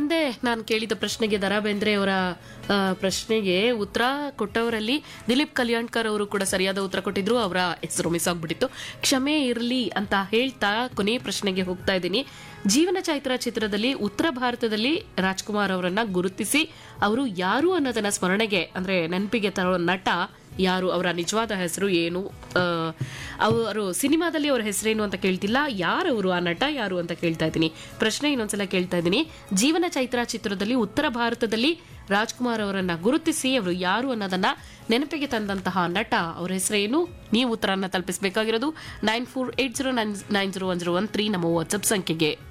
ಹಿಂದೆ ನಾನು ಕೇಳಿದ ಪ್ರಶ್ನೆಗೆ ದರಾ ಬೇಂದ್ರೆ ಅವರ ಆ, ಪ್ರಶ್ನೆಗೆ ಉತ್ತರ ಕೊಟ್ಟವರಲ್ಲಿ ದಿಲೀಪ್ ಕಲ್ಯಾಣ್ಕರ್ ಅವರು ಕೂಡ ಸರಿಯಾದ ಉತ್ತರ ಕೊಟ್ಟಿದ್ರು ಅವರ ಹೆಸರು ಮಿಸ್ ಆಗ್ಬಿಟ್ಟಿತ್ತು ಕ್ಷಮೆ ಇರಲಿ ಅಂತ ಹೇಳ್ತಾ ಕೊನೆ ಪ್ರಶ್ನೆಗೆ ಹೋಗ್ತಾ ಇದ್ದೀನಿ ಜೀವನ ಚೈತ್ರ ಚಿತ್ರದಲ್ಲಿ ಉತ್ತರ ಭಾರತದಲ್ಲಿ ರಾಜ್ಕುಮಾರ್ ಅವರನ್ನ ಗುರುತಿಸಿ ಅವರು ಯಾರು ಅನ್ನೋದನ್ನ ಸ್ಮರಣೆಗೆ ಅಂದ್ರೆ ನೆನಪಿಗೆ ತರೋ ನಟ ಯಾರು ಅವರ ನಿಜವಾದ ಹೆಸರು ಏನು ಆ, ಅವರು ಸಿನಿಮಾದಲ್ಲಿ ಅವರ ಹೆಸರೇನು ಅಂತ ಕೇಳ್ತಿಲ್ಲ ಯಾರವರು ಆ ನಟ ಯಾರು ಅಂತ ಕೇಳ್ತಾ ಇದ್ದೀನಿ ಪ್ರಶ್ನೆ ಇನ್ನೊಂದ್ಸಲ ಕೇಳ್ತಾ ಇದ್ದೀನಿ ಜೀವನ ಚೈತ್ರ ಚಿತ್ರದಲ್ಲಿ ಉತ್ತರ ಭಾರತದಲ್ಲಿ ರಾಜ್ಕುಮಾರ್ ಅವರನ್ನ ಗುರುತಿಸಿ ಅವರು ಯಾರು ಅನ್ನೋದನ್ನ ನೆನಪಿಗೆ ತಂದಂತಹ ನಟ ಅವರ ಹೆಸರೇನು ನೀವು ಉತ್ತರನ ತಲುಪಿಸಬೇಕಾಗಿರೋದು nine four eight zero nine nine zero one zero one three ನಮ್ಮ ವಾಟ್ಸ್ಆಪ್ ಸಂಖ್ಯೆಗೆ